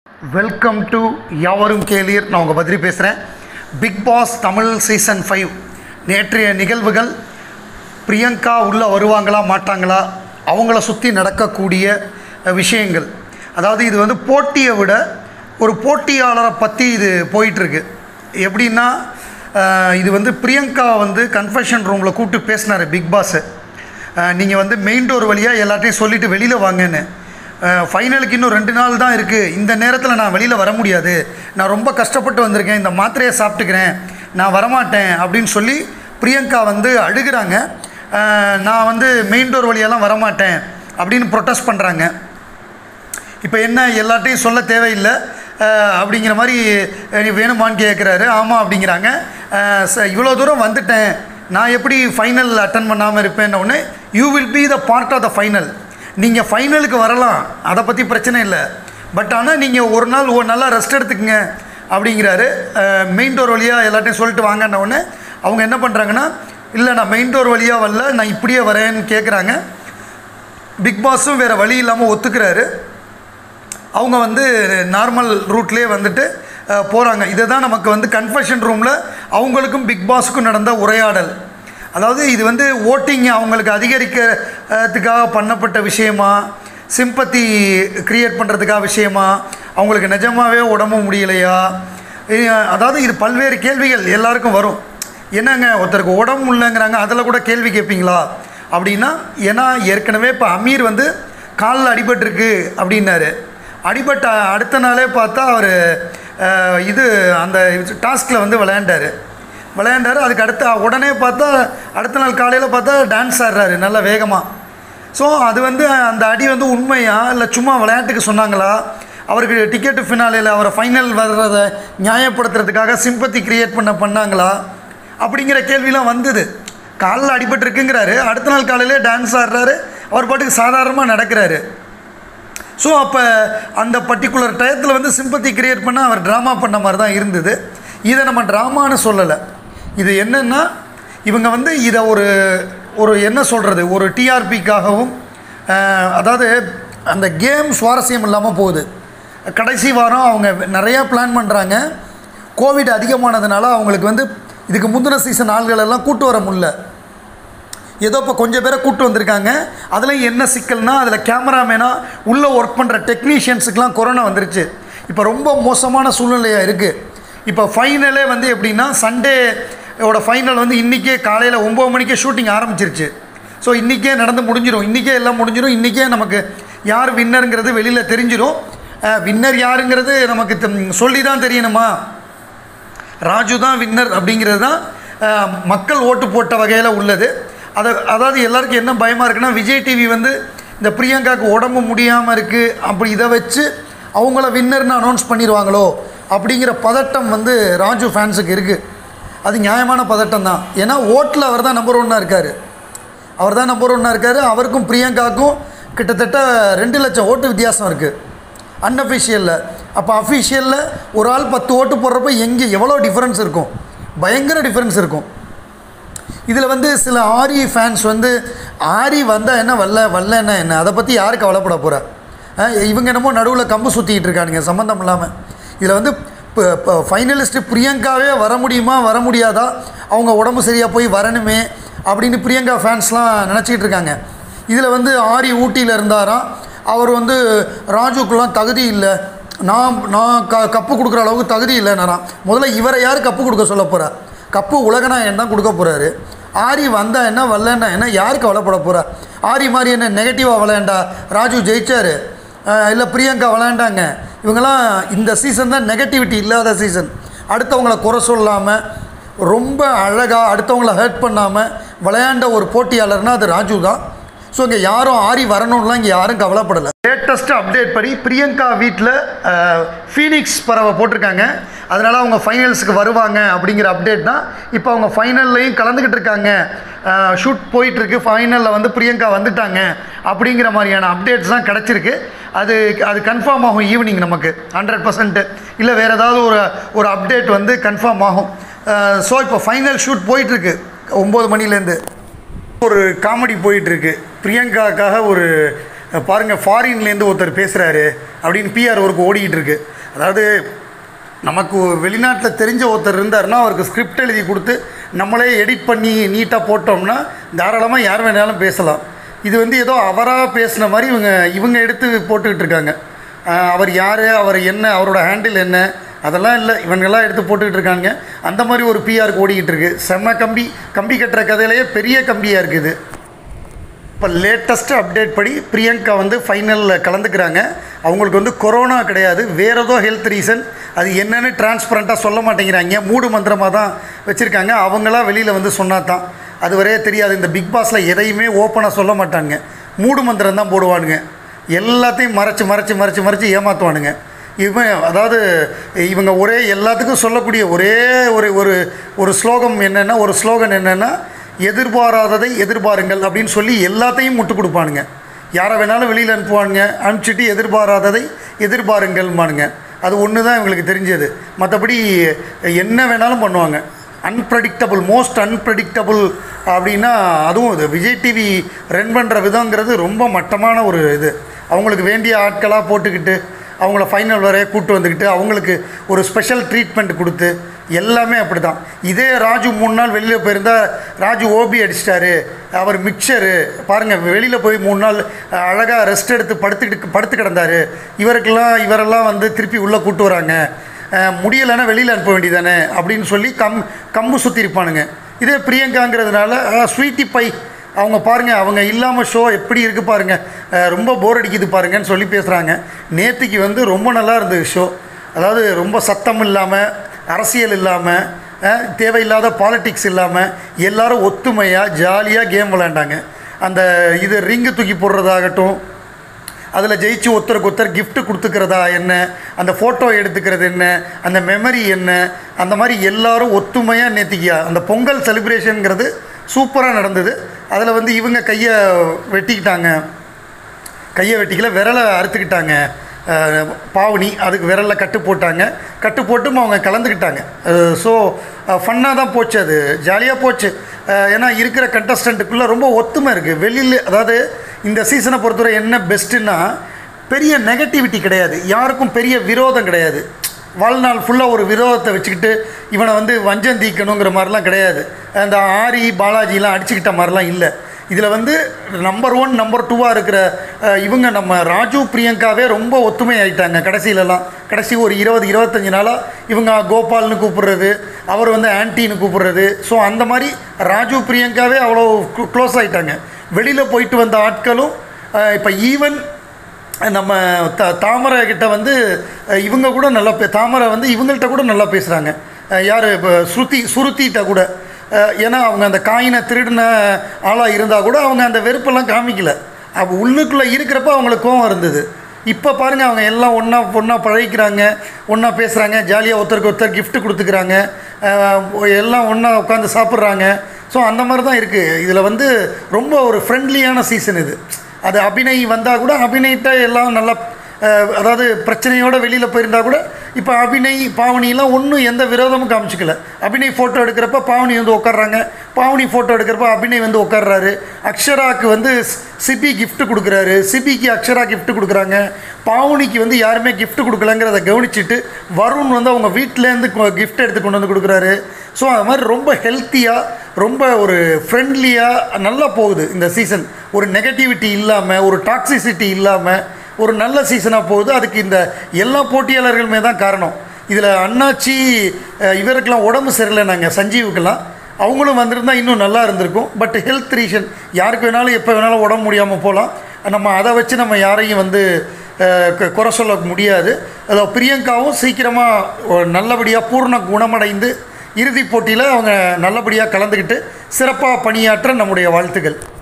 welcome to யாவரும் கேளீர் நான் உங்கள் பத்ரி பேசுகிறேன் Bigg Boss Tamil season five நேற்றைய நிகழ்வுகள் பிரியங்கா உள்ளே வருவாங்களா மாட்டாங்களா அவங்கள சுற்றி நடக்கக்கூடிய அஹ், விஷயங்கள் அதாவது இது வந்து போட்டியை விட ஒரு போட்டியாளரை பற்றி இது போயிட்டுருக்கு எப்படின்னா அஹ், இது வந்து பிரியங்கா வந்து கன்ஃபெஷன் ரூமில் கூப்பிட்டு பேசினார் பிக் பாஸு நீங்கள் வந்து மெயின் டோர் வழியாக எல்லாத்தையும் சொல்லிவிட்டு வெளியில் வாங்கன்னு ஃபைனலுக்கு இன்னும் ரெண்டு நாள் தான் இருக்குது இந்த நேரத்தில் நான் வெளியில் வர முடியாது நான் ரொம்ப கஷ்டப்பட்டு வந்திருக்கேன் இந்த மாத்திரையை சாப்பிட்டுக்கிறேன் நான் வரமாட்டேன் அப்படின்னு சொல்லி பிரியங்கா வந்து அழுகிறாங்க அஹ், நான் வந்து மெயின் டோர் வழியெல்லாம் வரமாட்டேன் அப்படின்னு ப்ரொட்டஸ்ட் பண்ணுறாங்க இப்போ என்ன எல்லாத்தையும் சொல்ல தேவையில்லை அஹ், அப்படிங்கிற மாதிரி அஹ், நீ வேணுமான்னு கேட்குறாரு ஆமாம் அப்படிங்கிறாங்க அஹ், ச இவ்வளோ தூரம் வந்துட்டேன் நான் எப்படி ஃபைனல் அட்டன் பண்ணாமல் இருப்பேன்ன உடனே you will be the part of the final நீங்கள் ஃபைனலுக்கு வரலாம் அதை பற்றி பிரச்சனை இல்லை பட் ஆனால் நீங்கள் ஒரு நாள் ஒரு நல்லா ரெஸ்ட் எடுத்துக்கங்க அப்படிங்கிறாரு மெயின் டோர் வழியாக எல்லாத்தையும் சொல்லிட்டு வாங்கன்ன உடனே அவங்க என்ன பண்ணுறாங்கன்னா இல்லை நான் மெயின் டோர் வழியாக வரல நான் இப்படியே வரேன்னு கேட்குறாங்க பிக் பாஸும் வேறு வழி இல்லாமல் ஒத்துக்கிறாரு அவங்க வந்து நார்மல் ரூட்லேயே வந்துட்டு போகிறாங்க இதை தான் நமக்கு வந்து கன்ஃபெஷன் ரூமில் அவங்களுக்கும் பிக் பாஸுக்கும் நடந்த உரையாடல் அதாவது இது வந்து ஓட்டிங் அவங்களுக்கு அதிகரிக்கிறதுக்காக பண்ணப்பட்ட விஷயமா சிம்பத்தி க்ரியேட் பண்ணுறதுக்காக விஷயமா அவங்களுக்கு நிஜமாகவே உடம்பு முடியலையா இ- அதாவது இது பல்வேறு கேள்விகள் எல்லாருக்கும் வரும் என்னங்க ஒருத்தருக்கு உடம்பு இல்லைங்கிறாங்க அதில் கூட கேள்வி கேட்பீங்களா அப்படின்னா ஏன்னா ஏற்கனவே இப்போ அமீர் வந்து காலில் அடிபட்டிருக்கு அப்படின்னாரு அடிபட்ட அடுத்த நாளே பார்த்தா அவர் இது அந்த டாஸ்கில் வந்து விளையாண்டாரு விளையாண்டாரு அதுக்கு அடுத்த உடனே பார்த்தா அடுத்த நாள் காலையில் பார்த்தா டான்ஸ் ஆடுறாரு நல்ல வேகமாக ஸோ அது வந்து அந்த அடி வந்து உண்மையா இல்லை சும்மா விளையாட்டுக்கு சொன்னாங்களா அவருக்கு டிக்கெட்டு ஃபினாலையில் அவரை ஃபைனல் வர்றதை நியாயப்படுத்துறதுக்காக சிம்பத்தி கிரியேட் பண்ண பண்ணாங்களா அப்படிங்கிற கேள்விலாம் வந்தது காலில் அடிபட்டிருக்குங்கிறாரு அடுத்த நாள் காலையிலே டான்ஸ் ஆடுறாரு அவர் பாட்டுக்கு சாதாரணமாக நடக்கிறாரு ஸோ அப்போ அந்த பர்டிகுலர் டயத்தில் வந்து சிம்பத்தி கிரியேட் பண்ண அவர் ட்ராமா பண்ண மாதிரி தான் இருந்தது இதை நம்ம ட்ராமான்னு சொல்லலை இது என்னென்னா இவங்க வந்து இதை ஒரு ஒரு என்ன சொல்கிறது ஒரு டிஆர்பிக்காகவும் அதாவது அந்த கேம் சுவாரஸ்யம் இல்லாமல் போகுது கடைசி வாரம் அவங்க நிறையா பிளான் பண்ணுறாங்க கோவிட் அதிகமானதுனால அவங்களுக்கு வந்து இதுக்கு முந்தின சீசன் ஆள்கள் எல்லாம் கூட்டு வர முடியல ஏதோ இப்போ கொஞ்சம் பேரை கூட்டு வந்திருக்காங்க அதில் என்ன சிக்கல்னா அதில் கேமராமேனாக உள்ளே ஒர்க் பண்ணுற டெக்னீஷியன்ஸுக்கெலாம் கொரோனா வந்துருச்சு இப்போ ரொம்ப மோசமான சூழ்நிலையாக இருக்குது இப்போ ஃபைனலே வந்து எப்படின்னா சண்டேயோட ஃபைனல் வந்து இன்றைக்கே காலையில் ஒம்பது மணிக்கே ஷூட்டிங் ஆரம்பிச்சிருச்சு ஸோ இன்றைக்கே நடந்து முடிஞ்சிடும் இன்றைக்கே எல்லாம் முடிஞ்சிடும் இன்றைக்கே நமக்கு யார் வின்னருங்கிறது வெளியில் தெரிஞ்சிடும் வின்னர் யாருங்கிறது நமக்கு தெம்- சொல்லி தான் தெரியணுமா ராஜு தான் வின்னர் அப்படிங்கிறது தான் அஹ், மக்கள் ஓட்டு போட்ட வகையில் உள்ளது அதை அதாவது எல்லாருக்கும் என்ன பயமாக இருக்குன்னா விஜய் டிவி வந்து இந்த பிரியங்காவுக்கு உடம்பு முடியாமல் இருக்குது அப்படி இதை வச்சு அவங்கள வின்னர்னு அனௌன்ஸ் பண்ணிடுவாங்களோ அப்படிங்கிற பதட்டம் வந்து ராஜு ஃபேன்ஸுக்கு இருக்குது அது நியாயமான பதட்டம் தான் ஏன்னா ஓட்டில் அவர் தான் நம்பர் ஒன்னாக இருக்கார் அவர் தான் நம்பர் ஒன்னாக இருக்கார் அவருக்கும் பிரியங்காவுக்கும் கிட்டத்தட்ட ரெண்டு லட்சம் ஓட்டு வித்தியாசம் இருக்குது அன்அஃபிஷியலில் அப்போ அஃபிஷியலில் ஒரு ஆள் பத்து ஓட்டு போடுறப்ப எங்கே எவ்வளோ டிஃப்ரென்ஸ் இருக்கும் பயங்கர டிஃப்ரென்ஸ் இருக்கும் இதில் வந்து சில ஆரி ஃபேன்ஸ் வந்து ஆரி வந்தால் என்ன வரல வரலன்னா என்ன அதை பற்றி யார் கவலைப்பட போகிறா இவங்க என்னமோ நடுவில் கம்பு சுற்றிக்கிட்டு இருக்கானுங்க சம்மந்தம் இல்லாமல் இதில் வந்து இப்போ இப்போ ஃபைனலிஸ்ட்டு பிரியங்காவே வர முடியுமா வர முடியாதா அவங்க உடம்பு சரியாக போய் வரணுமே அப்படின்னு பிரியங்கா ஃபேன்ஸ்லாம் நினச்சிக்கிட்டு இருக்காங்க இதில் வந்து ஆரி ஊட்டியில் இருந்தாராம் அவர் வந்து ராஜுக்கெல்லாம் தகுதி இல்லை நான் நான் க கப்பு கொடுக்குற அளவுக்கு தகுதி இல்லைன்னாராம் முதல்ல இவரை யார் கப்பு கொடுக்க சொல்ல போகிறா கப்பு உலகநாயகன் தான் கொடுக்க போகிறாரு ஆரி வந்தா என்ன வரலன்னா என்ன யார் கவலைப்பட போகிறா ஆரி மாதிரி என்ன நெகட்டிவாக விளையாண்டா ராஜு ஜெயிச்சார் இல்லை பிரியங்கா விளையாண்டாங்க இவங்கெல்லாம் இந்த சீசன் தான் நெகட்டிவிட்டி இல்லாத சீசன் அடுத்தவங்கள குறை சொல்லாமல் ரொம்ப அழகாக அடுத்தவங்கள ஹர்ட் பண்ணாமல் விளையாண்ட ஒரு போட்டியாளர்னா அது ராஜு தான் ஸோ இங்கே யாரும் ஆரி வரணும்லாம் இங்கே யாரும் கவலைப்படலை லேட்டஸ்ட் அப்டேட் படி பிரியங்கா வீட்டில் ஃபீனிக்ஸ் பறவை போட்டிருக்காங்க அதனால் அவங்க ஃபைனல்ஸுக்கு வருவாங்க அப்படிங்கிற அப்டேட் தான் இப்போ அவங்க ஃபைனல்லையும் கலந்துக்கிட்டு இருக்காங்க ஷூட் போயிட்டுருக்கு ஃபைனலில் வந்து பிரியங்கா வந்துட்டாங்க அப்படிங்கிற மாதிரியான அப்டேட்ஸ் தான் கிடச்சிருக்கு அது அது கன்ஃபார்ம் ஆகும் ஈவினிங் நமக்கு ஹண்ட்ரட் பர்சன்ட்டு இல்லை வேறு ஏதாவது ஒரு ஒரு அப்டேட் வந்து கன்ஃபார்ம் ஆகும் ஸோ இப்போ ஃபைனல் ஷூட் போயிட்டுருக்கு ஒம்பது மணிலேருந்து ஒரு காமெடி போயிட்டுருக்கு பிரியங்காக்காக ஒரு பாருங்கள் ஃபாரின்லேருந்து ஒருத்தர் பேசுகிறாரு அப்படின்னு பிஆர் ஒர்க் ஓடிக்கிட்டு இருக்கு அதாவது நமக்கு வெளிநாட்டில் தெரிஞ்ச ஒருத்தர் இருந்தாருன்னா அவருக்கு ஸ்கிரிப்ட் எழுதி கொடுத்து நம்மளே எடிட் பண்ணி நீட்டாக போட்டோம்னா தாராளமாக யார் வேணாலும் பேசலாம் இது வந்து ஏதோ அவராக பேசின மாதிரி இவங்க இவங்க எடுத்து போட்டுக்கிட்டு இருக்காங்க ஆஹ் அவர் யார் அவர் என்ன அவரோட ஹேண்டில் என்ன அதெல்லாம் இல்லை இவங்கெல்லாம் எடுத்து போட்டுக்கிட்டு இருக்காங்க அந்த மாதிரி ஒரு பிஆருக்கு ஓடிக்கிட்டு இருக்கு செம்ம கம்பி கம்பி கட்டுற கதையிலேயே பெரிய கம்பியாக இருக்குது இப்போ லேட்டஸ்ட்டு அப்டேட் படி பிரியங்கா வந்து ஃபைனலில் கலந்துக்கிறாங்க அவங்களுக்கு வந்து கொரோனா கிடையாது வேறு ஏதோ ஹெல்த் ரீசன் அது என்னன்னு டிரான்ஸ்பரண்ட்டாக சொல்ல மாட்டேங்கிறாங்க மூடு மந்திரமாக தான் வச்சுருக்காங்க அவங்களா வெளியில் வந்து சொன்னா தான் அது வரையே தெரியாது இந்த பிக் பாஸில் எதையுமே ஓப்பனாக சொல்ல மாட்டாங்க மூடு மந்திரம் தான் போடுவானுங்க எல்லாத்தையும் மறைச்சு மறைச்சு மறைச்சு மறைச்சு ஏமாற்றுவானுங்க இவன் அதாவது இவங்க ஒரே எல்லாத்துக்கும் சொல்லக்கூடிய ஒரே ஒரு ஒரு ஒரு ஸ்லோகம் என்னென்னா ஒரு ஸ்லோகன் என்னென்னா எதிர்பாராததை எதிர்பாருங்கள் அப்படின்னு சொல்லி எல்லாத்தையும் முட்டு கொடுப்பானுங்க யாரை வேணாலும் வெளியில் அனுப்புவானுங்க அனுப்பிச்சிட்டு எதிர்பாராததை எதிர்பாருங்கள்மானுங்க அது ஒன்று தான் இவங்களுக்கு தெரிஞ்சது மற்றபடி என்ன வேணாலும் பண்ணுவாங்க அன்பிரடிக்டபுள் மோஸ்ட் அன்பிரடிக்டபுள் அப்படின்னா அதுவும் இது விஜய் டிவி ரன் பண்ணுற விதங்கிறது ரொம்ப மட்டமான ஒரு இது அவங்களுக்கு வேண்டிய ஆட்களாக போட்டுக்கிட்டு அவங்கள ஃபைனல் வரைய கூட்டு வந்துக்கிட்டு அவங்களுக்கு ஒரு ஸ்பெஷல் ட்ரீட்மெண்ட் கொடுத்து எல்லாமே அப்படி தான் இதே ராஜு மூணு நாள் வெளியில் போயிருந்தா ராஜு ஓபி அடிச்சிட்டாரு அவர் மிக்சரு பாருங்கள் வெளியில் போய் மூணு நாள் அழகாக ரெஸ்ட் எடுத்து படுத்துக்கிட்டு படுத்து கிடந்தாரு இவருக்கெல்லாம் இவரெல்லாம் வந்து திருப்பி உள்ளே கூட்டு வராங்க அஹ், முடியலைன்னா வெளியில் அனுப்ப வேண்டியதானே அப்படின்னு சொல்லி கம் கம்பு சுற்றி இருப்பானுங்க இதே பிரியங்காங்கிறதுனால ஸ்வீட்டி பை அவங்க பாருங்க அவங்க இல்லாமல் ஷோ எப்படி இருக்கு பாருங்க அஹ், ரொம்ப போர் அடிக்குது பாருங்கன்னு சொல்லி பேசுகிறாங்க நேற்றுக்கு வந்து ரொம்ப நல்லா இருந்தது ஷோ அதாவது ரொம்ப சத்தம் இல்லாமல் அரசியல் இல்லாமல் அஹ், தேவையில்லாத பாலிடிக்ஸ் இல்லாமல் எல்லாரும் ஒத்துமையாக ஜாலியாக கேம் விளையாண்டாங்க அந்த இது ரிங்கு தூக்கி போடுறதாகட்டும் அதில் ஜெயிச்சு ஒருத்தருக்கு ஒருத்தர் gift கொடுத்துக்கிறதா என்ன அந்த ஃபோட்டோ எடுத்துக்கிறது என்ன அந்த மெமரி என்ன அந்த மாதிரி எல்லாரும் ஒத்துமையாக நேத்திக்கியா அந்த பொங்கல் செலிப்ரேஷனுங்கிறது சூப்பராக நடந்தது அதில் வந்து இவங்க கையை வெட்டிக்கிட்டாங்க கையை வெட்டிக்கல விரலை அறுத்துக்கிட்டாங்க அஹ், பாவனி அதுக்கு விரலில் கட்டு போட்டாங்க கட்டு போட்டும் அவங்க கலந்துக்கிட்டாங்க ஸோ ஃபன்னாக தான் போச்சு அது ஜாலியாக போச்சு அஹ், ஏன்னா இருக்கிற கண்டஸ்டண்ட்டுக்குள்ளே ரொம்ப ஒத்துமை இருக்குது வெளியில் அதாவது இந்த சீசனை பொறுத்தவரை என்ன பெஸ்ட்டுன்னா பெரிய நெகட்டிவிட்டி கிடையாது யாருக்கும் பெரிய விரோதம் கிடையாது வாழ்நாள் ஃபுல்லாக ஒரு விரோதத்தை வச்சுக்கிட்டு இவனை வந்து வஞ்சம் தீக்கணுங்கிற மாதிரிலாம் கிடையாது அந்த ஆரி பாலாஜிலாம் அடிச்சுக்கிட்ட மாதிரிலாம் இல்லை இதில் வந்து நம்பர் ஒன் நம்பர் டூவாக இருக்கிற அஹ், இவங்க நம்ம ராஜு பிரியங்காவே ரொம்ப ஒத்துமை ஆயிட்டாங்க கடைசியிலலாம் கடைசி ஒரு இருபது இருபத்தஞ்சி நாளாக இவங்க கோபால்னு கூப்பிடுறது அவர் வந்து ஆன்ட்டின்னு கூப்பிடுறது ஸோ அந்த மாதிரி ராஜு பிரியங்காவே அவ்வளோ க்ளோஸ் ஆயிட்டாங்க வெளியில் போயிட்டு வந்த ஆட்களும் இப்போ ஈவன் நம்ம த தாமரை கிட்ட வந்து அஹ், இவங்க கூட நல்லா பே தாமரை வந்து இவங்கள்ட்ட கூட நல்லா பேசுகிறாங்க யார் இப்போ ஸ்ருதி சுருத்திட்ட கூட அஹ், ஏன்னா அவங்க அந்த காயினை திருடின ஆளாக இருந்தால் கூட அவங்க அந்த வெறுப்பெல்லாம் காமிக்கல அப்போ உள்ளுக்குள்ளே இருக்கிறப்ப அவங்களுக்கு கோவம் இருந்தது இப்போ பாருங்கள் அவங்க எல்லாம் ஒன்றா ஒன்றா பழகிக்கிறாங்க ஒன்றா பேசுகிறாங்க ஜாலியாக ஒருத்தருக்கு ஒருத்தர் gift கொடுத்துக்கிறாங்க அஹ், எல்லாம் ஒன்றா உட்காந்து சாப்பிட்றாங்க ஸோ அந்த மாதிரி தான் இருக்குது இதில் வந்து ரொம்ப ஒரு ஃப்ரெண்ட்லியான சீசன் இது அது அபிநய் வந்தால் கூட அபிநயிட்ட எல்லாம் நல்லா அஹ், அதாவது பிரச்சனையோடு வெளியில் போயிருந்தா கூட இப்போ அபிநய் பாவனிலாம் ஒன்றும் எந்த விரோதமும் காமிச்சிக்கல அபிநய் ஃபோட்டோ எடுக்கிறப்ப பாவனி வந்து உட்கார்றாங்க பாவனி ஃபோட்டோ எடுக்கிறப்ப அபிநய் வந்து உட்கார்றாரு அக்ஷராக்கு வந்து ஸ்- சிபி gift கொடுக்குறாரு சிபிக்கு அக்ஷரா gift கொடுக்குறாங்க பாவனிக்கு வந்து யாருமே gift கொடுக்கலங்கிறத கவனிச்சிட்டு வருண் வந்து அவங்க வீட்டிலேருந்து gift எடுத்து கொண்டு வந்து கொடுக்குறாரு ஸோ அது மாதிரி ரொம்ப ஹெல்த்தியாக ரொம்ப ஒரு ஃப்ரெண்ட்லியாக நல்லா போகுது இந்த சீசன் ஒரு நெகட்டிவிட்டி இல்லாமல் ஒரு டாக்ஸிசிட்டி இல்லாமல் ஒரு நல்ல சீசனாக போகுது அதுக்கு இந்த எல்லா போட்டியாளர்களுமே தான் காரணம் இதில் அண்ணாச்சி அஹ், இவருக்கெல்லாம் உடம்பு சரியில்லைனாங்க சஞ்சீவுக்கெல்லாம் அவங்களும் வந்திருந்தா இன்னும் நல்லா இருந்திருக்கும் பட் ஹெல்த் ரீசன் யாருக்கு வேணாலும் எப்போ வேணாலும் உடம்பு முடியாமல் போகலாம் நம்ம அதை வச்சு நம்ம யாரையும் வந்து அஹ், கு- குறை சொல்ல முடியாது அதாவது பிரியங்காவும் சீக்கிரமாக நல்லபடியாக பூர்ண குணமடைந்து இறுதிப் போட்டியில் அவங்க நல்லபடியாக கலந்துக்கிட்டு சிறப்பாக பணியாற்ற நம்முடைய வாழ்த்துக்கள்